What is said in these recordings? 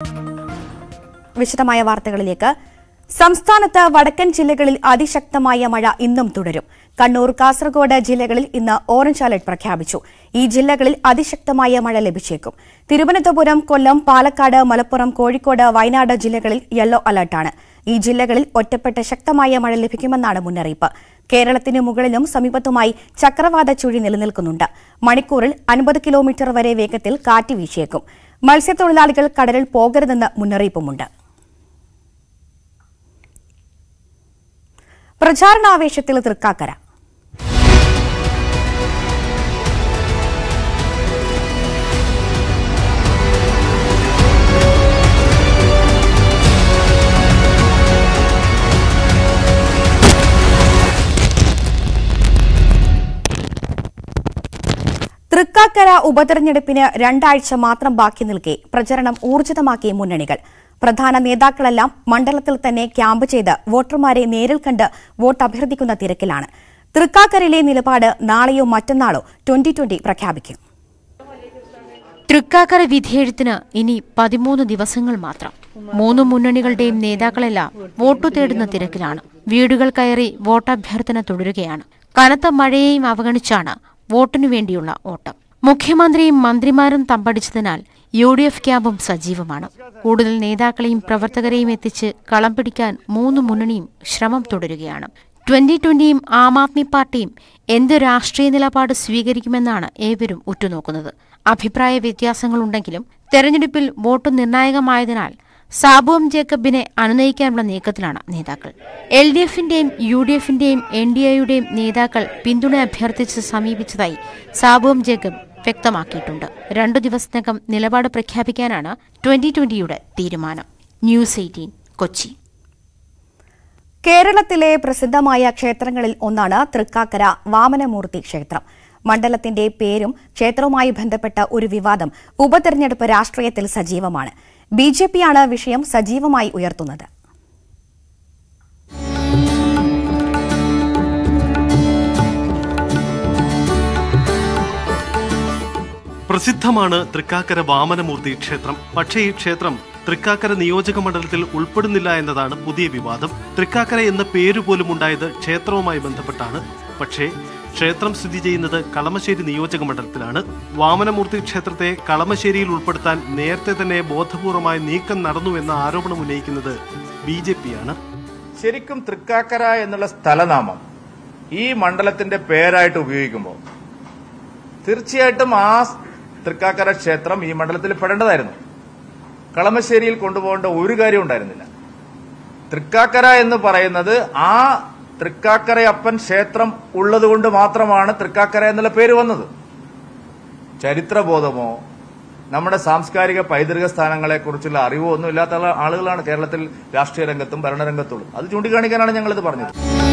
വിശദമായ വാർത്തകളിലേക്ക് സംസ്ഥാനത്ത് വടക്കൻ ജില്ലകളിൽ അതിശക്തമായ മഴ ഇന്നും തുടരും കണ്ണൂർ കാസർഗോഡ് ജില്ലകളിൽ ഇന്ന് ഓറഞ്ച് അലർട്ട് പ്രഖ്യാപിച്ചു ഈ ജില്ലകളിൽ അതിശക്തമായ മഴ ലഭിച്ചേക്കും തിരുവനന്തപുരം കൊല്ലം പാലക്കാട് മലപ്പുറം കോഴിക്കോട് വയനാട് ജില്ലകളിൽ യെല്ലോ അലർട്ടാണ് ഈ ജില്ലകളിൽ ഒറ്റപ്പെട്ട ശക്തമായ മഴ ലഭിക്കുമെന്നാണ് മുന്നറിയിപ്പ് കേരളത്തിന് മുകളിലും സമീപത്തുമായി ചക്രവാത ചുഴി നിലനിൽക്കുന്നുണ്ട് മണിക്കൂറിൽ അൻപത് കിലോമീറ്റർ വരെ വേഗത്തിൽ കാറ്റ് വീശിയേക്കും മത്സ്യത്തൊഴിലാളികൾ കടലിൽ പോകരുതെന്ന് മുന്നറിയിപ്പുമുണ്ട് പ്രചാരണാവേശത്തിൽ തൃക്കാക്കര തൃക്കാക്കര ഉപതെരഞ്ഞെടുപ്പിന് രണ്ടാഴ്ച മാത്രം ബാക്കി നിൽക്കെ പ്രചരണം ഊർജിതമാക്കിയ മുന്നണികൾ പ്രധാന നേതാക്കളെല്ലാം മണ്ഡലത്തിൽ തന്നെ ക്യാമ്പ് ചെയ്ത് വോട്ടർമാരെ നേരിൽ കണ്ട് വോട്ട് അഭ്യർത്ഥിക്കുന്ന തിരക്കിലാണ് തൃക്കാക്കരയിലെ നിലപാട് നാളെയോ മറ്റന്നാളോ ട്വന്റി ട്വന്റി പ്രഖ്യാപിക്കും തൃക്കാക്കര വിധിയെഴുത്തിന് ഇനി പതിമൂന്ന് ദിവസങ്ങൾ മാത്രം മൂന്ന് മുന്നണികളുടെയും നേതാക്കളെല്ലാം വോട്ടു തേടുന്ന തിരക്കിലാണ് വീടുകൾ കയറി വോട്ടഭ്യർത്ഥന തുടരുകയാണ് കനത്ത മഴയെയും അവഗണിച്ചാണ് വോട്ടിനു വേണ്ടിയുള്ള ഓട്ടം മുഖ്യമന്ത്രിയും മന്ത്രിമാരും തമ്പടിച്ചതിനാൽ യു ഡി എഫ് ക്യാമ്പും സജീവമാണ് കൂടുതൽ നേതാക്കളെയും പ്രവർത്തകരെയും എത്തിച്ച് കളം പിടിക്കാൻ മൂന്ന് മുന്നണിയും ശ്രമം തുടരുകയാണ് ട്വന്റി ട്വന്റിയും ആം ആദ്മി പാർട്ടിയും എന്ത് രാഷ്ട്രീയ നിലപാട് സ്വീകരിക്കുമെന്നാണ് ഏവരും ഉറ്റുനോക്കുന്നത് അഭിപ്രായ വ്യത്യാസങ്ങളുണ്ടെങ്കിലും തെരഞ്ഞെടുപ്പിൽ വോട്ട് നിർണായകമായതിനാൽ സാബുവം ജേക്കബിനെ അനുനയിക്കാനുള്ള നീക്കത്തിലാണ് നേതാക്കൾ എൽ ഡി എഫിന്റെയും യു ഡി എഫിന്റെയും എൻ ഡി എയുടെയും നേതാക്കൾ പിന്തുണ അഭ്യർത്ഥിച്ച് സമീപിച്ചതായി സാബുവം ജേക്കബ് വ്യക്തമാക്കിയിട്ടുണ്ട് രണ്ടു ദിവസത്തിനകം നിലപാട് പ്രഖ്യാപിക്കാനാണ് ട്വന്റി ട്വന്റിയുടെ തീരുമാനം ന്യൂസ് എയ്റ്റീൻ കൊച്ചി കേരളത്തിലെ പ്രസിദ്ധമായ ക്ഷേത്രങ്ങളിൽ ഒന്നാണ് തൃക്കാക്കര വാമനമൂർത്തി ക്ഷേത്രം മണ്ഡലത്തിന്റെ പേരും ക്ഷേത്രവുമായി ബന്ധപ്പെട്ട ഒരു വിവാദം ഉപതെരഞ്ഞെടുപ്പ് രാഷ്ട്രീയത്തിൽ സജീവമാണ് ബി ജെ പിയാണ് വിഷയം സജീവമായി ഉയർത്തുന്നത് പ്രസിദ്ധമാണ് തൃക്കാക്കര വാമനമൂർത്തി ക്ഷേത്രം പക്ഷേ ഈ ക്ഷേത്രം തൃക്കാക്കര നിയോജക മണ്ഡലത്തിൽ ഉൾപ്പെടുന്നില്ല എന്നതാണ് പുതിയ വിവാദം തൃക്കാക്കര എന്ന പേര് പോലും ഉണ്ടായത് ക്ഷേത്രവുമായി ബന്ധപ്പെട്ടാണ് പക്ഷേ ക്ഷേത്രം സ്ഥിതി ചെയ്യുന്നത് കളമശ്ശേരി നിയോജക മണ്ഡലത്തിലാണ് വാമനമൂർത്തി ക്ഷേത്രത്തെ കളമശ്ശേരിയിൽ ഉൾപ്പെടുത്താൻ നേരത്തെ തന്നെ ബോധപൂർവമായ നീക്കം നടന്നു എന്ന ആരോപണം ഉന്നയിക്കുന്നത് ബി ജെ പിയാണ് ശരിക്കും തൃക്കാക്കര എന്നുള്ള സ്ഥലനാമം ഈ മണ്ഡലത്തിന്റെ പേരായിട്ട് ഉപയോഗിക്കുമ്പോൾ തീർച്ചയായിട്ടും ആ തൃക്കാക്കര ക്ഷേത്രം ഈ മണ്ഡലത്തിൽ പെടേണ്ടതായിരുന്നു കളമശ്ശേരിയിൽ കൊണ്ടുപോകേണ്ട ഒരു കാര്യം ഉണ്ടായിരുന്നില്ല തൃക്കാക്കര എന്ന് പറയുന്നത് ആ തൃക്കാക്കരയപ്പൻ ക്ഷേത്രം ഉള്ളതുകൊണ്ട് മാത്രമാണ് തൃക്കാക്കര എന്നുള്ള പേര് വന്നത് ചരിത്രബോധമോ നമ്മുടെ സാംസ്കാരിക പൈതൃക സ്ഥാനങ്ങളെക്കുറിച്ചുള്ള അറിവോ ഒന്നും ഇല്ലാത്ത ആള- ആളുകളാണ് കേരളത്തിൽ രാഷ്ട്രീയ രംഗത്തും ഭരണരംഗത്തുള്ളത് അത് ചൂണ്ടിക്കാണിക്കാനാണ് ഞങ്ങളിത് പറഞ്ഞത്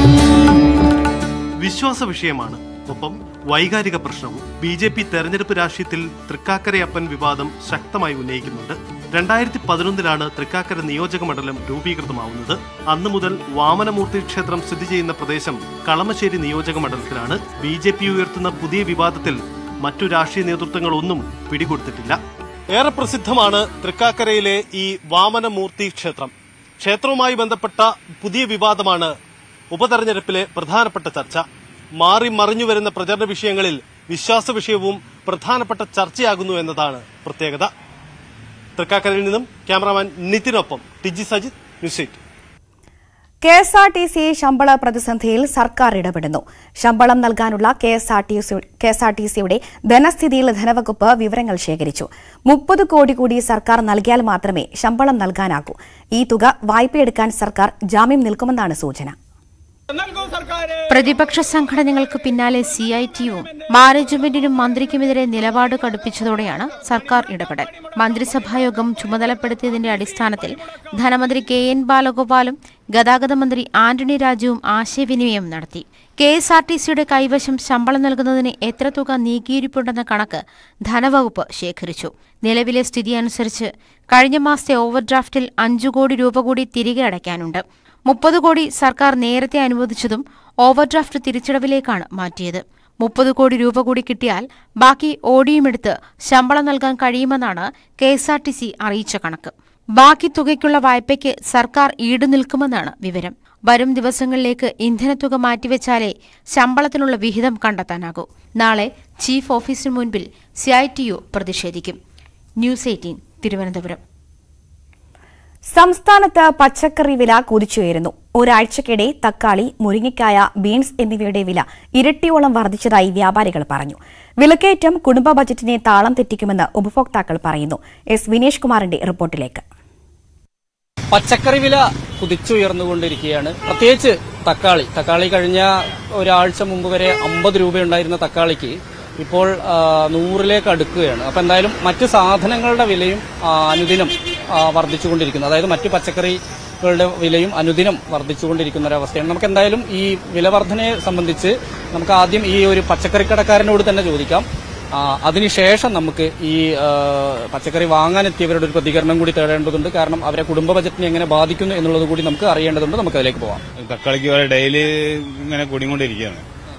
വിശ്വാസ വിഷയമാണ് ഒപ്പം വൈകാരിക പ്രശ്നവും ബി ജെ പി തെരഞ്ഞെടുപ്പ് രാഷ്ട്രീയത്തിൽ തൃക്കാക്കരയപ്പൻ വിവാദം ശക്തമായി ഉന്നയിക്കുന്നുണ്ട് രണ്ടായിരത്തി പതിനൊന്നിലാണ് തൃക്കാക്കര നിയോജക മണ്ഡലം രൂപീകൃതമാവുന്നത് അന്നു മുതൽ വാമനമൂർത്തി ക്ഷേത്രം സ്ഥിതി ചെയ്യുന്ന പ്രദേശം കളമശ്ശേരി നിയോജക മണ്ഡലത്തിലാണ് ബി ജെ പി ഉയർത്തുന്ന പുതിയ വിവാദത്തിൽ മറ്റു രാഷ്ട്രീയ നേതൃത്വങ്ങളൊന്നും പിടികൊടുത്തിട്ടില്ല ഏറെ പ്രസിദ്ധമാണ് തൃക്കാക്കരയിലെ ഈ വാമനമൂർത്തി ക്ഷേത്രം ക്ഷേത്രവുമായി ബന്ധപ്പെട്ട പുതിയ വിവാദമാണ് ഉപതെരഞ്ഞെടുപ്പിലെ പ്രധാനപ്പെട്ട ചർച്ച മാറി മറിഞ്ഞു വരുന്ന പ്രചരണ വിഷയങ്ങളിൽ വിശ്വാസ വിഷയവും പ്രധാനപ്പെട്ട ചർച്ചയാകുന്നു എന്നതാണ് പ്രത്യേകത തൃക്കാക്കരയിൽ നിന്നും ക്യാമറാമാൻ നിതിനൊപ്പം T G Sajith news eight K S R T C ശമ്പള പ്രതിസന്ധിയിൽ സർക്കാർ ഇടപെടുന്നു ശമ്പളം നൽകാനുള്ള K S R T C K S R T സിയുടെ ധനസ്ഥിതിയിൽ ധനവകുപ്പ് വിവരങ്ങൾ ശേഖരിച്ചു മുപ്പത് കോടി കൂടി സർക്കാർ നൽകിയാൽ മാത്രമേ ശമ്പളം നൽകാനാകൂ ഈ തുക വായ്പയെടുക്കാൻ സർക്കാർ ജാമ്യം നിൽക്കുമെന്നാണ് സൂചന പ്രതിപക്ഷ സംഘടനകൾക്ക് പിന്നാലെ സി ഐ ടിയും മാനേജ്മെന്റിനും മന്ത്രിക്കുമെതിരെ നിലപാട് കടുപ്പിച്ചതോടെയാണ് സർക്കാർ ഇടപെടൽ മന്ത്രിസഭായോഗം ചുമതലപ്പെടുത്തിയതിന്റെ അടിസ്ഥാനത്തിൽ ധനമന്ത്രി കെ എൻ ബാലഗോപാലും ഗതാഗത മന്ത്രി ആന്റണി രാജുവും ആശയവിനിമയം നടത്തി കെ എസ് ആർ ടി സിയുടെ കൈവശം ശമ്പളം നൽകുന്നതിന് എത്ര തുക നീക്കിയിരിപ്പുണ്ടെന്ന കണക്ക് ധനവകുപ്പ് ശേഖരിച്ചു നിലവിലെ സ്ഥിതി അനുസരിച്ച് കഴിഞ്ഞ മാസത്തെ ഓവർഡ്രാഫ്റ്റിൽ അഞ്ചു കോടി രൂപ കൂടി തിരികെ അടയ്ക്കാനുണ്ട് മുപ്പത് കോടി സർക്കാർ നേരത്തെ അനുവദിച്ചതും ഓവർഡ്രാഫ്റ്റ് തിരിച്ചടവിലേക്കാണ് മാറ്റിയത് മുപ്പത് കോടി രൂപ കൂടി കിട്ടിയാൽ ബാക്കി ഓടിയുമെടുത്ത് ശമ്പളം നൽകാൻ കഴിയുമെന്നാണ് K S R T C അറിയിച്ച കണക്ക് ബാക്കി തുകയ്ക്കുള്ള വായ്പയ്ക്ക് സർക്കാർ ഈട് നിൽക്കുമെന്നാണ് വിവരം വരും ദിവസങ്ങളിലേക്ക് ഇന്ധനത്തുക മാറ്റിവെച്ചാലേ ശമ്പളത്തിനുള്ള വിഹിതം കണ്ടെത്താനാകൂ നാളെ ചീഫ് ഓഫീസിന് മുൻപിൽ സിഐടിയു പ്രതിഷേധിക്കും ന്യൂസ് എയ്റ്റീൻ തിരുവനന്തപുരം സംസ്ഥാനത്ത് പച്ചക്കറി വില കുതിച്ചുയരുന്നു ഒരാഴ്ചക്കിടെ തക്കാളി മുരിങ്ങയ്ക്കായ ബീൻസ് എന്നിവയുടെ വില ഇരട്ടിയോളം വർദ്ധിച്ചതായി വ്യാപാരികൾ പറഞ്ഞു വിലക്കയറ്റം കുടുംബ ബജറ്റിനെ താളം തെറ്റിക്കുമെന്ന് ഉപഭോക്താക്കൾ പറയുന്നു എസ് വിനേഷ് കുമാറിന്റെ റിപ്പോർട്ടിലേക്ക് പച്ചക്കറി വില കുതിച്ചുയർന്നുകൊണ്ടിരിക്കുകയാണ് പ്രത്യേകിച്ച് തക്കാളി തക്കാളി കഴിഞ്ഞ ഒരാഴ്ച മുമ്പ് വരെ അമ്പത് രൂപയുണ്ടായിരുന്ന തക്കാളിക്ക് ഇപ്പോൾ ആ, നൂറിലേക്ക് അടുക്കുകയാണ് അപ്പം എന്തായാലും മറ്റ് സാധനങ്ങളുടെ വിലയും ആ, അനുദിനം ആ, വർദ്ധിച്ചുകൊണ്ടിരിക്കുന്നു അതായത് മറ്റ് പച്ചക്കറികളുടെ വിലയും അനുദിനം വർദ്ധിച്ചുകൊണ്ടിരിക്കുന്ന ഒരവസ്ഥയാണ് നമുക്ക് എന്തായാലും ഈ വില വർധനയെ സംബന്ധിച്ച് നമുക്ക് ആദ്യം ഈ ഒരു പച്ചക്കറി കടക്കാരനോട് തന്നെ ചോദിക്കാം ആ, അതിനുശേഷം നമുക്ക് ഈ ആ, പച്ചക്കറി വാങ്ങാനെത്തിയവരുടെ ഒരു പ്രതികരണം കൂടി തേടേണ്ടതുണ്ട് കാരണം അവരെ കുടുംബ ബജറ്റിനെ എങ്ങനെ ബാധിക്കുന്നു എന്നുള്ളത് കൂടി നമുക്ക് അറിയേണ്ടതുണ്ട് നമുക്ക് അതിലേക്ക് പോവാം തക്കാളിക്ക് വരെ ഡെയിലി ഇങ്ങനെ കൂടിക്കൊണ്ടിരിക്കുകയാണ്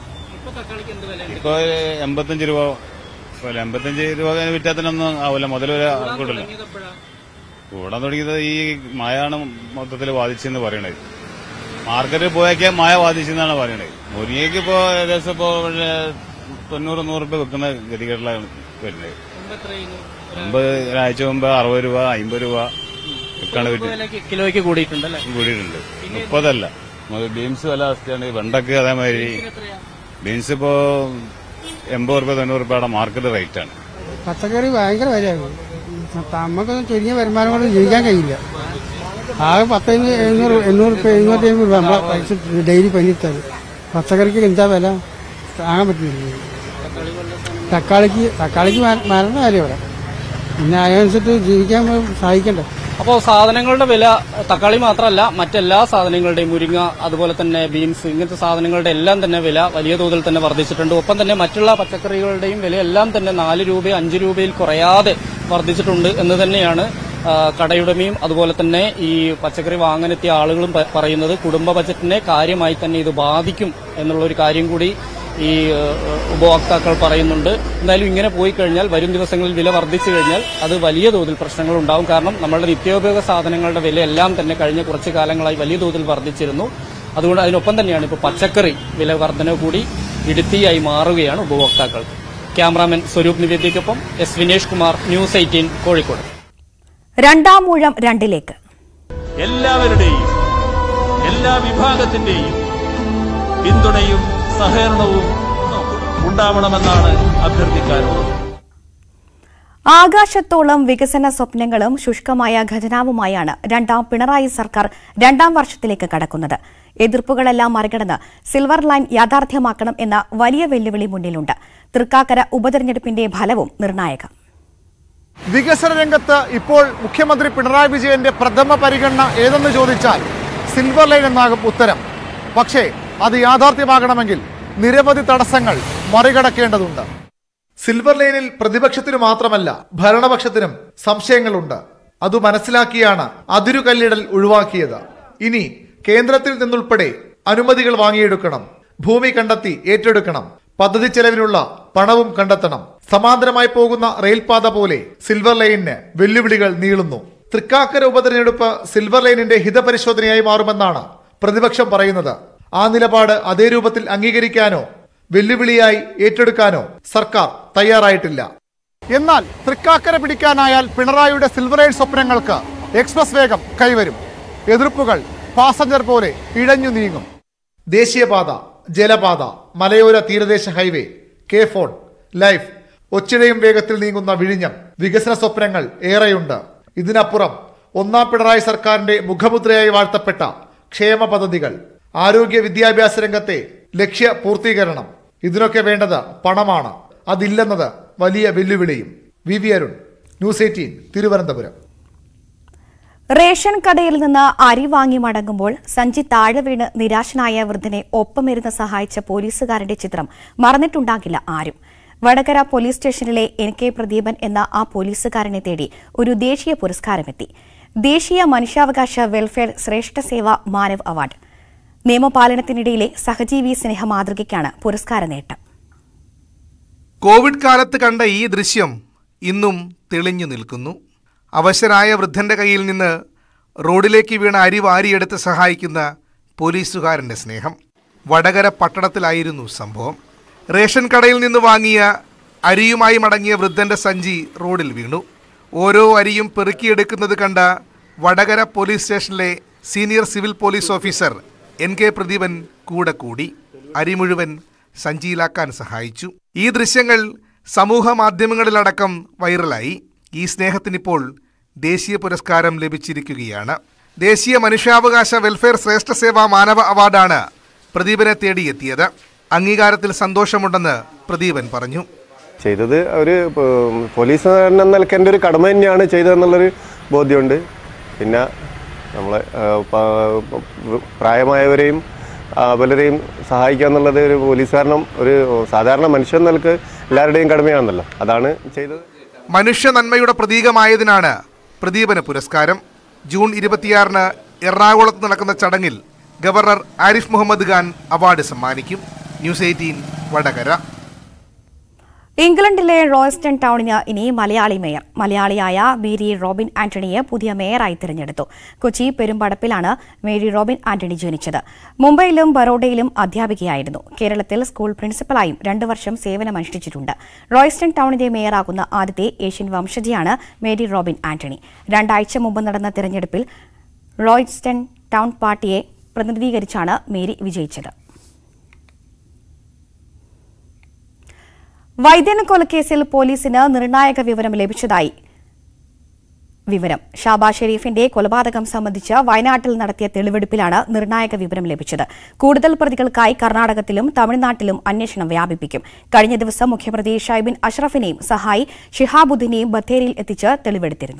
ഇപ്പൊ എൺപത്തഞ്ച് രൂപ പോലെ എൺപത്തഞ്ച് രൂപ വിറ്റാത്തിനൊന്നും ആവില്ല മുതൽ വരെ കൂടില്ല കൂടാൻ തുടങ്ങിയത് ഈ മഴയാണ് മൊത്തത്തിൽ ബാധിച്ചെന്ന് പറയണത് മാർക്കറ്റിൽ പോയേക്കാൻ മഴ ബാധിച്ചെന്നാണ് പറയണത് മുരിങ്ങയ്ക്ക് ഇപ്പോ ഏകദേശം ഇപ്പോ പിന്നെ തൊണ്ണൂറ് നൂറ് രൂപ വെക്കുന്ന ഗതികേട്ടിലാണ് വരുന്നത് മുമ്പ് ഒരാഴ്ച മുമ്പ് അറുപത് രൂപ അമ്പത് രൂപ ഒക്കെയാണ് വിറ്റ് വിലയ്ക്ക് കിലോയ്ക്ക് കൂടിയിട്ടുണ്ട് അല്ലേ കൂടിയിട്ടുണ്ട് മുപ്പതല്ല നമുക്ക് ബീൻസ് വില അവസ്ഥയാണ് വെണ്ടക്ക് അതേമാതിരി ബീൻസ് ഇപ്പോ എൺപത് റുപ്യ തൊണ്ണൂറ് റുപ്യയുടെ മാർക്കറ്റ് റേറ്റ് ആണ് പച്ചക്കറി ഭയങ്കര വിലയാകും നമുക്കൊന്നും ചുരുങ്ങിയ വരുമാനം കൊണ്ട് ജീവിക്കാൻ കഴിയില്ല ആകെ പത്ത് എഴുന്നൂറ് എണ്ണൂറ് രൂപ എഴുന്നൂറ്റി അമ്പത് രൂപ നമ്മളെ പൈസ ഡെയിലി പണിയെടുത്തത് പച്ചക്കറിക്ക് എന്താ വില താങ്ങാൻ പറ്റില്ല തക്കാളിക്ക് തക്കാളിക്ക് മര- മരണ വില ഇവിടെ പിന്നെ അതനുസരിച്ച് ജീവിക്കാൻ സഹായിക്കണ്ടേ അപ്പോൾ സാധനങ്ങളുടെ വില തക്കാളി മാത്രമല്ല മറ്റെല്ലാ സാധനങ്ങളുടെയും മുരിങ്ങ അതുപോലെ തന്നെ ബീൻസ് ഇങ്ങനത്തെ സാധനങ്ങളുടെ എല്ലാം തന്നെ വില വലിയ തോതിൽ തന്നെ വർദ്ധിച്ചിട്ടുണ്ട് ഒപ്പം തന്നെ മറ്റുള്ള പച്ചക്കറികളുടെയും വില എല്ലാം തന്നെ നാല് രൂപ അഞ്ച് രൂപയിൽ കുറയാതെ വർദ്ധിച്ചിട്ടുണ്ട് എന്ന് തന്നെയാണ് ആ, കടയുടമയും അതുപോലെ തന്നെ ഈ പച്ചക്കറി വാങ്ങാനെത്തിയ ആളുകളും പ- പറയുന്നത് കുടുംബ ബജറ്റിനെ കാര്യമായി തന്നെ ഇത് ബാധിക്കും എന്നുള്ള ഒരു കാര്യം കൂടി ഈ ഏഹ്, ഉപഭോക്താക്കൾ പറയുന്നുണ്ട് എന്തായാലും ഇങ്ങനെ പോയി കഴിഞ്ഞാൽ വരും ദിവസങ്ങളിൽ വില വർദ്ധിച്ചു കഴിഞ്ഞാൽ അത് വലിയ തോതിൽ പ്രശ്നങ്ങൾ ഉണ്ടാവും കാരണം നമ്മളുടെ നിത്യോപയോഗ സാധനങ്ങളുടെ വില എല്ലാം തന്നെ കഴിഞ്ഞ കുറച്ച് കാലങ്ങളായി വലിയ തോതിൽ വർദ്ധിച്ചിരുന്നു അതുകൊണ്ട് അതിനൊപ്പം തന്നെയാണ് ഇപ്പോൾ പച്ചക്കറി വില വർധന കൂടി ഇടുത്തിയായി മാറുകയാണ് ഉപഭോക്താക്കൾ ക്യാമറാമാൻ സ്വരൂപ് നിവേദ്യയ്ക്കൊപ്പം S Vinesh Kumar news eighteen Kozhikode രണ്ടാം മൂഴം രണ്ടിലേക്ക് എല്ലാവരുടെയും എല്ലാ വിഭാഗത്തിന്റെയും പിന്തുണയും സഹകരണവും ഉണ്ടാവണമെന്നാണ് അഭ്യർത്ഥിക്കാനുള്ളത് ആകാശത്തോളം വികസന സ്വപ്നങ്ങളും ശുഷ്കമായ ഖജനാവുമായാണ് രണ്ടാം പിണറായി സർക്കാർ രണ്ടാം വർഷത്തിലേക്ക് കടക്കുന്നത് എതിർപ്പുകളെല്ലാം മറികടന്ന് സിൽവർ ലൈൻ യാഥാർത്ഥ്യമാക്കണം എന്ന വലിയ വെല്ലുവിളി മുന്നിലുണ്ട് തൃക്കാക്കര ഉപതെരഞ്ഞെടുപ്പിന്റെ ഫലവും നിർണായകം വികസന രംഗത്ത് ഇപ്പോൾ മുഖ്യമന്ത്രി പിണറായി വിജയന്റെ പ്രഥമ പരിഗണന ഏതെന്ന് ചോദിച്ചാൽ സിൽവർ ലൈൻ എന്നാകും ഉത്തരം പക്ഷേ അത് യാഥാർത്ഥ്യമാകണമെങ്കിൽ നിരവധി തടസ്സങ്ങൾ മറികടക്കേണ്ടതുണ്ട് സിൽവർ ലൈനിൽ പ്രതിപക്ഷത്തിനു മാത്രമല്ല ഭരണപക്ഷത്തിനും സംശയങ്ങളുണ്ട് അത് മനസ്സിലാക്കിയാണ് അതിരുകല്ലിടൽ ഒഴിവാക്കിയത് ഇനി കേന്ദ്രത്തിൽ നിന്നുൾപ്പെടെ അനുമതികൾ വാങ്ങിയെടുക്കണം ഭൂമി കണ്ടെത്തി ഏറ്റെടുക്കണം പദ്ധതി ചെലവിനുള്ള പണവും കണ്ടെത്തണം സമാന്തരമായി പോകുന്ന റെയിൽപാത പോലെ സിൽവർ ലൈനിന് വെല്ലുവിളികൾ നീളുന്നു തൃക്കാക്കര ഉപതെരഞ്ഞെടുപ്പ് സിൽവർ ലൈനിന്റെ ഹിതപരിശോധനയായി മാറുമെന്നാണ് പ്രതിപക്ഷം പറയുന്നത് ആ നിലപാട് അതേ രൂപത്തിൽ അംഗീകരിക്കാനോ വെല്ലുവിളിയായി ഏറ്റെടുക്കാനോ സർക്കാർ തയ്യാറായിട്ടില്ല എന്നാൽ തൃക്കാക്കര പിടിക്കാനായാൽ പിണറായിയുടെ സിൽവർ ലൈൻ സ്വപ്നങ്ങൾക്ക് എക്സ്പ്രസ് വേഗം കൈവരും എതിർപ്പുകൾ പാസഞ്ചർ പോലെ ഇഴഞ്ഞു നീങ്ങും ദേശീയപാത ജലപാത മലയോര തീരദേശ ഹൈവേ കെ ഫോൺ ലൈഫ് ഒച്ചിടയും വേഗത്തിൽ നീങ്ങുന്ന വിഴിഞ്ഞം വികസന സ്വപ്നങ്ങൾ ഏറെയുണ്ട് ഇതിനപ്പുറം ഒന്നാം പിണറായി സർക്കാരിന്റെ മുഖമുദ്രയായി വാഴ്ത്തപ്പെട്ട ക്ഷേമ പദ്ധതികൾ ആരോഗ്യ വിദ്യാഭ്യാസ രംഗത്തെ ലക്ഷ്യ പൂർത്തീകരണം ഇതിനൊക്കെ വേണ്ടത് പണമാണ് അതില്ലെന്നത് വലിയ വെല്ലുവിളിയും V V Arun news eighteen Thiruvananthapuram ration കടയിൽ നിന്ന് അരി വാങ്ങി മടങ്ങുമ്പോൾ സഞ്ചി താഴെ വീണ് നിരാശനായ വൃദ്ധനെ ഒപ്പമിരുന്ന് സഹായിച്ച പോലീസുകാരന്റെ ചിത്രം മറന്നിട്ടുണ്ടാകില്ല ആരും വടകര പോലീസ് സ്റ്റേഷനിലെ എൻ കെ പ്രദീപൻ എന്ന ആ പോലീസുകാരനെ തേടി ഒരു ദേശീയ പുരസ്കാരമെത്തി ദേശീയ മനുഷ്യാവകാശ വെൽഫെയർ ശ്രേഷ്ഠ സേവ മാനവ് അവാർഡ് നിയമപാലനത്തിനിടയിലെ സഹജീവി സ്നേഹ മാതൃകയ്ക്കാണ് പുരസ്കാര നേട്ടം കോവിഡ് കാലത്ത് കണ്ട ഈ ദൃശ്യം ഇന്നും തെളിഞ്ഞു നിൽക്കുന്നു അവശരായ വൃദ്ധന്റെ കയ്യിൽ നിന്ന് റോഡിലേക്ക് വീണ അരി വാരിയെടുത്ത് സഹായിക്കുന്ന പോലീസുകാരന്റെ സ്നേഹം വടകര പട്ടണത്തിലായിരുന്നു സംഭവം റേഷൻ കടയിൽ നിന്ന് വാങ്ങിയ അരിയുമായി മടങ്ങിയ വൃദ്ധന്റെ സഞ്ചി റോഡിൽ വീണു ഓരോ അരിയും പെറുക്കിയെടുക്കുന്നത് കണ്ട വടകര പോലീസ് സ്റ്റേഷനിലെ senior civil police officer N K Pradeepan കൂടെ കൂടി അരി മുഴുവൻ സഞ്ചിയിലാക്കാൻ സഹായിച്ചു ഈ ദൃശ്യങ്ങൾ സമൂഹ മാധ്യമങ്ങളിലടക്കം വൈറലായി ഈ സ്നേഹത്തിനിപ്പോൾ ദേശീയ പുരസ്കാരം ലഭിച്ചിരിക്കുകയാണ് ദേശീയ മനുഷ്യാവകാശ വെൽഫെയർ ശ്രേഷ്ഠ സേവാ മാനവ അവാർഡാണ് പ്രദീപനെ തേടിയെത്തിയത് അംഗീകാരത്തിൽ സന്തോഷമുണ്ടെന്ന് പ്രദീപൻ പറഞ്ഞു ചെയ്തത് ഒരു പോലീസ് എന്ന നിലയ്ക്ക് എൻ്റെ ഒരു കടമ തന്നെയാണ് ചെയ്തതെന്നുള്ളൊരു ബോധ്യമുണ്ട് പിന്നെ നമ്മളെ ആ, പ- പ്രായമായവരെയും ആ, പലരെയും സഹായിക്കുക എന്നുള്ളത് ഒരു പോലീസുകാരനും ഒരു സാധാരണ മനുഷ്യൻ എന്ന നിലക്ക് എല്ലാവരുടെയും കടമയാണല്ലോ അതാണ് ചെയ്തത് മനുഷ്യ നന്മയുടെ പ്രതീകമായതിനാണ് പ്രദീപന് പുരസ്കാരം ജൂൺ ഇരുപത്തിയാറിന് എറണാകുളത്ത് നടക്കുന്ന ചടങ്ങിൽ ഗവർണർ ആരിഫ് മുഹമ്മദ് ഖാൻ അവാർഡ് സമ്മാനിക്കും ന്യൂസ് എയ്റ്റീൻ വടകര ഇംഗ്ലണ്ടിലെ റോയസ്റ്റൺ ടൗണിന് ഇനി മലയാളി മേയർ മലയാളിയായ മേരി റോബിൻ ആന്റണിയെ പുതിയ മേയറായി തിരഞ്ഞെടുത്തു കൊച്ചി പെരുമ്പടപ്പിലാണ് മേരി റോബിൻ ആന്റണി ജനിച്ചത് മുംബൈയിലും ബറോഡയിലും അധ്യാപികയായിരുന്നു കേരളത്തിൽ സ്കൂൾ പ്രിൻസിപ്പലായും രണ്ടു വർഷം സേവനമനുഷ്ഠിച്ചിട്ടുണ്ട് റോയസ്റ്റൺ ടൗണിന്റെ മേയറാകുന്ന ആദ്യത്തെ ഏഷ്യൻ വംശജയാണ് മേരി റോബിൻ ആന്റണി രണ്ടാഴ്ച മുമ്പ് നടന്ന തിരഞ്ഞെടുപ്പിൽ റോയസ്റ്റൺ ടൗൺ പാർട്ടിയെ പ്രതിനിധീകരിച്ചാണ് മേരി വിജയിച്ചത് വൈദ്യന കൊലക്കേസിൽ പോലീസിന് നിർണായക വിവരം ലഭിച്ചതായി വിവരം ഷാബാ ഷെരീഫിന്റെ കൊലപാതകം സംബന്ധിച്ച് വയനാട്ടിൽ നടത്തിയ തെളിവെടുപ്പിലാണ് നിർണായക വിവരം ലഭിച്ചത് കൂടുതൽ പ്രതികൾക്കായി കർണാടകത്തിലും തമിഴ്നാട്ടിലും അന്വേഷണം വ്യാപിപ്പിക്കും കഴിഞ്ഞ ദിവസം മുഖ്യമന്ത്രി ഷൈബിൻ അഷ്റഫിനെയും സഹായി ഷിഹാബുദ്ദീനെയും ബത്തേരിയിൽ എത്തിച്ച് തെളിവെടുത്തിരുന്നു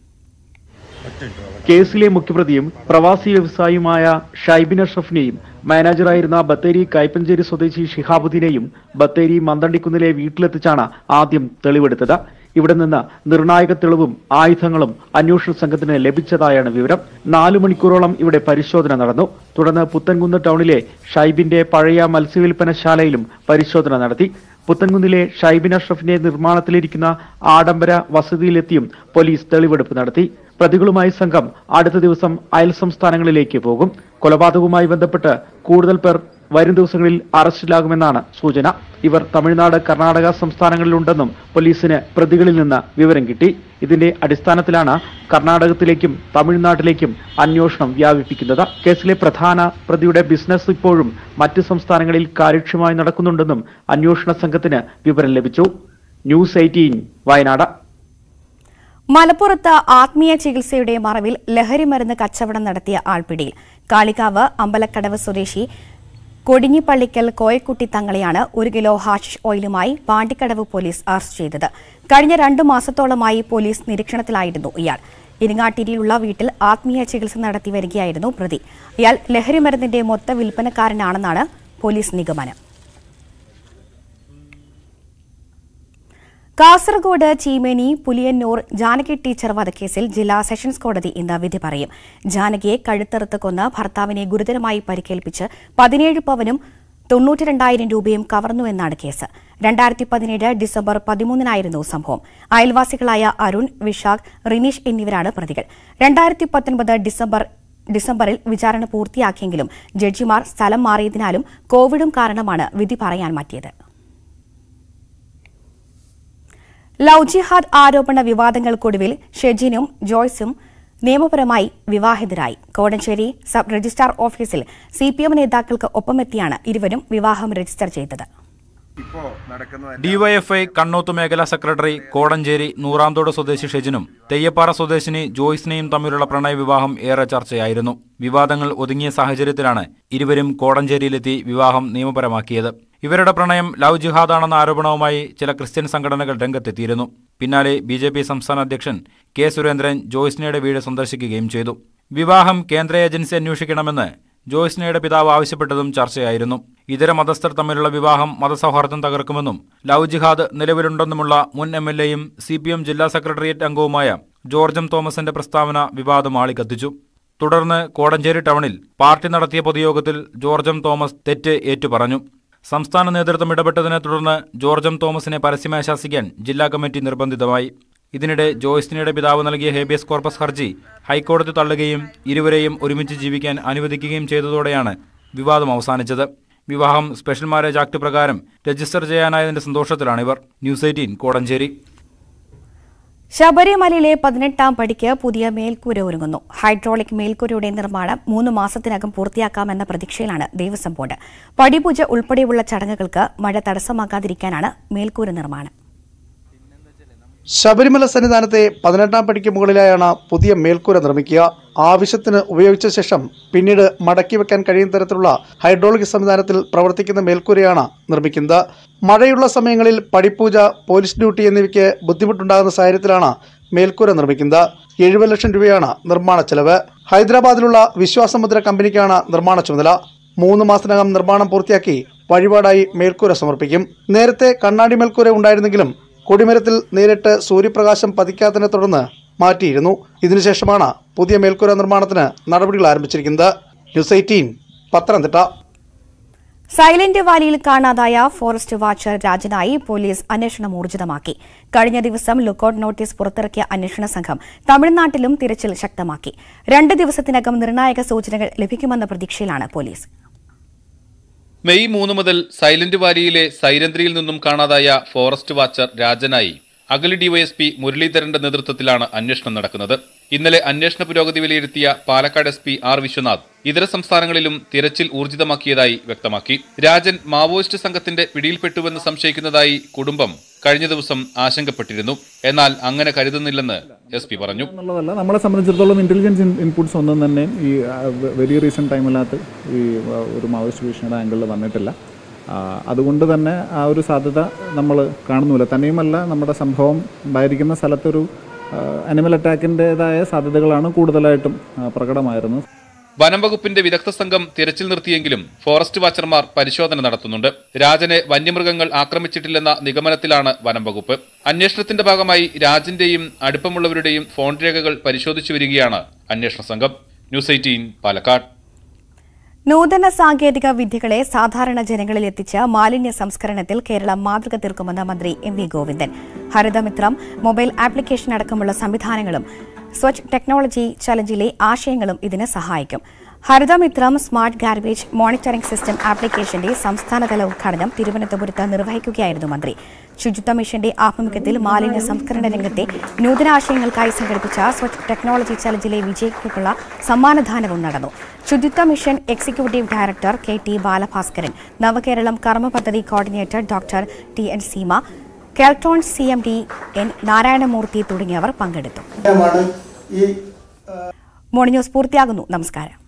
കേസിലെ മുഖ്യപ്രതിയും പ്രവാസി വ്യവസായിയുമായ ഷൈബിൻ അഷ്റഫിനെയും മാനേജറായിരുന്ന ബത്തേരി കൈപ്പഞ്ചേരി സ്വദേശി ഷിഹാബുദ്ദീനെയും ബത്തേരി മന്തണ്ടിക്കുന്നിലെ വീട്ടിലെത്തിച്ചാണ് ആദ്യം തെളിവെടുത്തത് ഇവിടെ നിന്ന് നിർണായക തെളിവും ആയുധങ്ങളും അന്വേഷണ സംഘത്തിന് ലഭിച്ചതായാണ് വിവരം നാലു മണിക്കൂറോളം ഇവിടെ പരിശോധന നടന്നു തുടർന്ന് പുത്തൻകുന്ന് ടൗണിലെ ഷൈബിന്റെ പഴയ മത്സ്യവില്പനശാലയിലും പരിശോധന നടത്തി പുത്തൻകുന്നിലെ ഷൈബിൻ അഷ്റഫിന്റെ നിർമ്മാണത്തിലിരിക്കുന്ന ആഡംബര വസതിയിലെത്തിയും പോലീസ് തെളിവെടുപ്പ് നടത്തി പ്രതികളുമായി സംഘം അടുത്ത ദിവസം അയൽ സംസ്ഥാനങ്ങളിലേക്ക് പോകും കൊലപാതകവുമായി ബന്ധപ്പെട്ട് കൂടുതൽ പേർ വരും ദിവസങ്ങളിൽ അറസ്റ്റിലാകുമെന്നാണ് സൂചന ഇവർ തമിഴ്നാട് കർണാടക സംസ്ഥാനങ്ങളിലുണ്ടെന്നും പോലീസിന് പ്രതികളിൽ നിന്ന് വിവരം കിട്ടി ഇതിന്റെ അടിസ്ഥാനത്തിലാണ് കർണാടകത്തിലേക്കും തമിഴ്നാട്ടിലേക്കും അന്വേഷണം വ്യാപിപ്പിക്കുന്നത് കേസിലെ പ്രധാന പ്രതിയുടെ ബിസിനസ് ഇപ്പോഴും മറ്റ് സംസ്ഥാനങ്ങളിൽ കാര്യക്ഷമമായി നടക്കുന്നുണ്ടെന്നും അന്വേഷണ സംഘത്തിന് വിവരം ലഭിച്ചു ന്യൂസ് എയ്റ്റീൻ വയനാട് മലപ്പുറത്ത് ആത്മീയ ചികിത്സയുടെ മറവിൽ ലഹരിമരുന്ന് കച്ചവടം നടത്തിയ ആൾപിടിയിൽ കാളികാവ് അമ്പലക്കടവ് സ്വദേശി കൊടിഞ്ഞിപ്പള്ളിക്കൽ കോയക്കുട്ടി തങ്ങളെയാണ് ഒരു കിലോ ഹാഷിഷ് ഓയിലുമായി പാണ്ടിക്കടവ് പോലീസ് അറസ്റ്റ് ചെയ്തത് കഴിഞ്ഞ രണ്ടു മാസത്തോളമായി പോലീസ് നിരീക്ഷണത്തിലായിരുന്നു ഇയാൾ ഇരിങ്ങാട്ടിരിയിലുള്ള വീട്ടിൽ ആത്മീയ ചികിത്സ നടത്തി വരികയായിരുന്നു പ്രതി ഇയാൾ ലഹരിമരുന്നിന്റെ മൊത്ത വിൽപ്പനക്കാരനാണെന്നാണ് പോലീസ് നിഗമനം കാസർഗോഡ് ചീമേനി പുലിയന്നൂർ ജാനകി ടീച്ചർ വധക്കേസിൽ ജില്ലാ സെഷൻസ് കോടതി ഇന്ന് വിധി പറയും ജാനകിയെ കഴുത്തറുത്ത് കൊന്ന് ഭർത്താവിനെ ഗുരുതരമായി പരിക്കേൽപ്പിച്ച് പതിനേഴ് പവനും തൊണ്ണൂറ്റിരണ്ടായിരം രൂപയും കവർന്നുവെന്നാണ് കേസ് രണ്ടായിരത്തി പതിനേഴ് ഡിസംബർ പതിമൂന്നിനായിരുന്നു സംഭവം അയൽവാസികളായ അരുൺ വിശാഖ് റിനീഷ് എന്നിവരാണ് പ്രതികൾ രണ്ടായിരത്തി പത്തൊൻപത് ഡിസംബർ ഡിസംബറിൽ വിചാരണ പൂർത്തിയാക്കിയെങ്കിലും ജഡ്ജിമാർ സ്ഥലം മാറിയതിനാലും കോവിഡും കാരണമാണ് വിധി പറയാൻ മാറ്റിയത് ലവ് ജിഹാദ് ആരോപണ വിവാദങ്ങൾക്കൊടുവിൽ ഷെജിനും ജോയ്സും നിയമപരമായി വിവാഹിതരായി കോടഞ്ചേരി സബ് രജിസ്ട്രാർ ഓഫീസിൽ സി പി എം നേതാക്കൾക്ക് ഒപ്പമെത്തിയാണ് ഇരുവരും വിവാഹം രജിസ്റ്റർ ചെയ്തത് ഡിവൈഎഫ്ഐ കണ്ണൂത്ത് മേഖലാ സെക്രട്ടറി കോടഞ്ചേരി നൂറാന്തോട് സ്വദേശി ഷെജിനും തെയ്യപ്പാറ സ്വദേശിനി ജോയ്സിനെയും തമ്മിലുള്ള പ്രണയവിവാഹം ഏറെ ചർച്ചയായിരുന്നു വിവാദങ്ങൾ ഒതുങ്ങിയ സാഹചര്യത്തിലാണ് ഇരുവരും കോടഞ്ചേരിയിലെത്തി വിവാഹം നിയമപരമാക്കിയത് ഇവരുടെ പ്രണയം ലവ് ജിഹാദാണെന്ന ആരോപണവുമായി ചില ക്രിസ്ത്യൻ സംഘടനകൾ രംഗത്തെത്തിയിരുന്നു പിന്നാലെ ബി ജെ പി സംസ്ഥാന അധ്യക്ഷൻ കെ സുരേന്ദ്രൻ ജോയ്സ്നയുടെ വീട് സന്ദർശിക്കുകയും ചെയ്തു വിവാഹം കേന്ദ്ര ഏജൻസി അന്വേഷിക്കണമെന്ന് ജോയ്സ്നയുടെ പിതാവ് ആവശ്യപ്പെട്ടതും ചർച്ചയായിരുന്നു ഇതര മതസ്ഥർ തമ്മിലുള്ള വിവാഹം മതസൗഹാർദ്ദം തകർക്കുമെന്നും ലവ് ജിഹാദ് നിലവിലുണ്ടെന്നുമുള്ള മുൻ എം എൽ എയും സി പി എം ജില്ലാ സെക്രട്ടേറിയറ്റ് അംഗവുമായ ജോർജം തോമസിന്റെ പ്രസ്താവന വിവാദം ആളിക്കത്തിച്ചു തുടർന്ന് കോടഞ്ചേരി ടൗണിൽ പാർട്ടി നടത്തിയ പൊതുയോഗത്തിൽ ജോർജം തോമസ് തെറ്റ് ഏറ്റുപറഞ്ഞു സംസ്ഥാന നേതൃത്വം ഇടപെട്ടതിനെ തുടർന്ന് ജോർജം തോമസിനെ പരസ്യമായി ശാസിക്കാൻ ജില്ലാ കമ്മിറ്റി നിർബന്ധിതമായി ഇതിനിടെ ജോയ്സിനിയുടെ പിതാവ് നൽകിയ ഹേബിയസ് കോർപ്പസ് ഹർജി ഹൈക്കോടതി തള്ളുകയും ഇരുവരെയും ഒരുമിച്ച് ജീവിക്കാൻ അനുവദിക്കുകയും ചെയ്തതോടെയാണ് വിവാദം അവസാനിച്ചത് വിവാഹം സ്പെഷ്യൽ മാരേജ് ആക്ട് പ്രകാരം രജിസ്റ്റർ ചെയ്യാനായതിന്റെ സന്തോഷത്തിലാണിവർ ന്യൂസ് എയ്റ്റീൻ കോടഞ്ചേരി ശബരിമലയിലെ പതിനെട്ടാം പടിക്ക് പുതിയ മേൽക്കൂര ഒരുങ്ങുന്നു ഹൈഡ്രോളിക് മേൽക്കൂരയുടെ നിർമ്മാണം മൂന്ന് മാസത്തിനകം പൂർത്തിയാക്കാമെന്ന പ്രതീക്ഷയിലാണ് ദേവസ്വം ബോർഡ് പടിപൂജ ഉൾപ്പെടെയുള്ള ചടങ്ങുകൾക്ക് മഴ തടസ്സമാകാതിരിക്കാനാണ് മേൽക്കൂര നിർമ്മാണം ശബരിമല സന്നിധാനത്തെ പതിനെട്ടാം പടിക്ക് മുകളിലായാണ് പുതിയ മേൽക്കൂര നിർമ്മിക്കുക ആവശ്യത്തിന് ഉപയോഗിച്ച ശേഷം പിന്നീട് മടക്കി വെക്കാൻ കഴിയുന്ന തരത്തിലുള്ള ഹൈഡ്രോളിക് സംവിധാനത്തിൽ പ്രവർത്തിക്കുന്ന മേൽക്കൂരയാണ് നിർമ്മിക്കുന്നത് മഴയുള്ള സമയങ്ങളിൽ പടിപ്പൂജ പോലീസ് ഡ്യൂട്ടി എന്നിവയ്ക്ക് ബുദ്ധിമുട്ടുണ്ടാകുന്ന സാഹചര്യത്തിലാണ് മേൽക്കൂര നിർമ്മിക്കുന്നത് എഴുപത് ലക്ഷം രൂപയാണ് നിർമ്മാണ ചെലവ് ഹൈദരാബാദിലുള്ള വിശ്വാസമുദ്ര കമ്പനിക്കാണ് നിർമ്മാണ ചുമതല മൂന്ന് മാസത്തിനകം നിർമ്മാണം പൂർത്തിയാക്കി വഴിപാടായി മേൽക്കൂര സമർപ്പിക്കും നേരത്തെ കണ്ണാടി മേൽക്കൂര ഉണ്ടായിരുന്നെങ്കിലും കൊടിമരത്തിൽ നേരിട്ട് സൂര്യപ്രകാശം പതിക്കാത്തതിനെ തുടർന്ന് മാറ്റിയിരുന്നു ഇതിനുശേഷമാണ് പുതിയ മേൽക്കൂര നിർമ്മാണത്തിന് നടപടികൾ ആരംഭിച്ചിരിക്കുന്നത് ന്യൂസ് എയ്റ്റീൻ പത്തനംതിട്ട സൈലന്റ് വാലിയിൽ കാണാതായ ഫോറസ്റ്റ് വാച്ചർ രാജനായി പോലീസ് അന്വേഷണം ഊർജിതമാക്കി കഴിഞ്ഞ ദിവസം ലുക്കൌട്ട് നോട്ടീസ് പുറത്തിറക്കിയ അന്വേഷണ സംഘം തമിഴ്നാട്ടിലും തിരച്ചിൽ ശക്തമാക്കി രണ്ട് ദിവസത്തിനകം നിർണായക സൂചനകൾ ലഭിക്കുമെന്ന പ്രതീക്ഷയിലാണ് പോലീസ് മെയ് മൂന്ന് മുതൽ സൈലന്റ് വാലിയിലെ സൈരന്ധ്രിയിൽ നിന്നും കാണാതായ ഫോറസ്റ്റ് വാച്ചർ രാജനായി അഗളി ഡിവൈഎസ്പി മുരളീധരന്റെ നേതൃത്വത്തിലാണ് അന്വേഷണം നടക്കുന്നത് ഇന്നലെ അന്വേഷണ പുരോഗതി വിലയിരുത്തിയ Palakkad S P R Viswanath ഇതര സംസ്ഥാനങ്ങളിലും തിരച്ചിൽ ഊർജിതമാക്കിയതായി വ്യക്തമാക്കി രാജൻ മാവോയിസ്റ്റ് സംഘത്തിന്റെ പിടിയിൽപ്പെട്ടുവെന്ന് സംശയിക്കുന്നതായി കുടുംബം കഴിഞ്ഞ ദിവസം ആശങ്കപ്പെട്ടിരുന്നു എന്നാൽ അങ്ങനെ കരുതുന്നില്ലെന്ന് എസ് പി പറഞ്ഞു എന്നുള്ളതല്ല നമ്മളെ സംബന്ധിച്ചിടത്തോളം ഇന്റലിജൻസ് ഇൻപുട്സ് ഒന്നും തന്നെ ഈ വെരി റീസെൻറ്റ് ടൈമിനകത്ത് ഈ ആ, ഒരു മാവോയിസ്റ്റ് ഭീഷണിയുടെ ആംഗിളിൽ വന്നിട്ടില്ല ആ, അതുകൊണ്ട് തന്നെ ആ ഒരു സാധ്യത നമ്മൾ കാണുന്നില്ല തന്നെയുമല്ല നമ്മുടെ സംഭവം ഉണ്ടായിരിക്കുന്ന സ്ഥലത്തൊരു അനിമൽ അറ്റാക്കിൻ്റെതായ സാധ്യതകളാണ് കൂടുതലായിട്ടും ആ, പ്രകടമായിരുന്നത് വനം വകുപ്പിന്റെ വിദഗ്ധ സംഘം തിരച്ചിൽ നിർത്തിയെങ്കിലും ഫോറസ്റ്റ് വാച്ചർമാർ പരിശോധന നടത്തുന്നുണ്ട് രാജനെ വന്യമൃഗങ്ങൾ ആക്രമിച്ചിട്ടില്ലെന്ന നിഗമനത്തിലാണ് വനം വകുപ്പ് അന്വേഷണത്തിന്റെ ഭാഗമായി രാജന്റെയും അടുപ്പമുള്ളവരുടെയും ഫോൺ രേഖകൾ പരിശോധിച്ചു വരികയാണ് അന്വേഷണ സംഘം ന്യൂസ് എയ്റ്റീൻ പാലക്കാട് നൂതന സാങ്കേതിക വിദ്യകളെ സാധാരണ ജനങ്ങളിൽ എത്തിച്ച് മാലിന്യ സംസ്കരണത്തിൽ കേരളം മാതൃക തീർക്കുമെന്ന് മന്ത്രി M V Govindan Harithamithram mobile application അടക്കമുള്ള സംവിധാനങ്ങളും സ്വച്ഛ് ടെക്നോളജി ചലഞ്ചിലെ ആശയങ്ങളും ഇതിന് സഹായിക്കും Harithamithram smart garbage monitoring system ആപ്ലിക്കേഷന്റെ സംസ്ഥാനതല ഉദ്ഘാടനം തിരുവനന്തപുരത്ത് നിർവഹിക്കുകയായിരുന്നു മന്ത്രി ശുചിത്വ മിഷന്റെ ആഭിമുഖ്യത്തിൽ മാലിന്യ സംസ്കരണ രംഗത്തെ നൂതനാശയങ്ങൾക്കായി സംഘടിപ്പിച്ച സ്വച്ഛ് ടെക്നോളജി ചലഞ്ചിലെ വിജയികൾക്കുള്ള സമ്മാനദാനവും നടന്നു ശുചിത്വ mission executive director K T Balabhaskaran Navakeralam കർമ്മ പദ്ധതി coordinator doctor T N Seema Keltron C M D N Narayanamoorthy തുടങ്ങിയവർ പങ്കെടുത്തു മോർണിംഗ് ന്യൂസ് പൂർത്തിയാകുന്നു നമസ്കാരം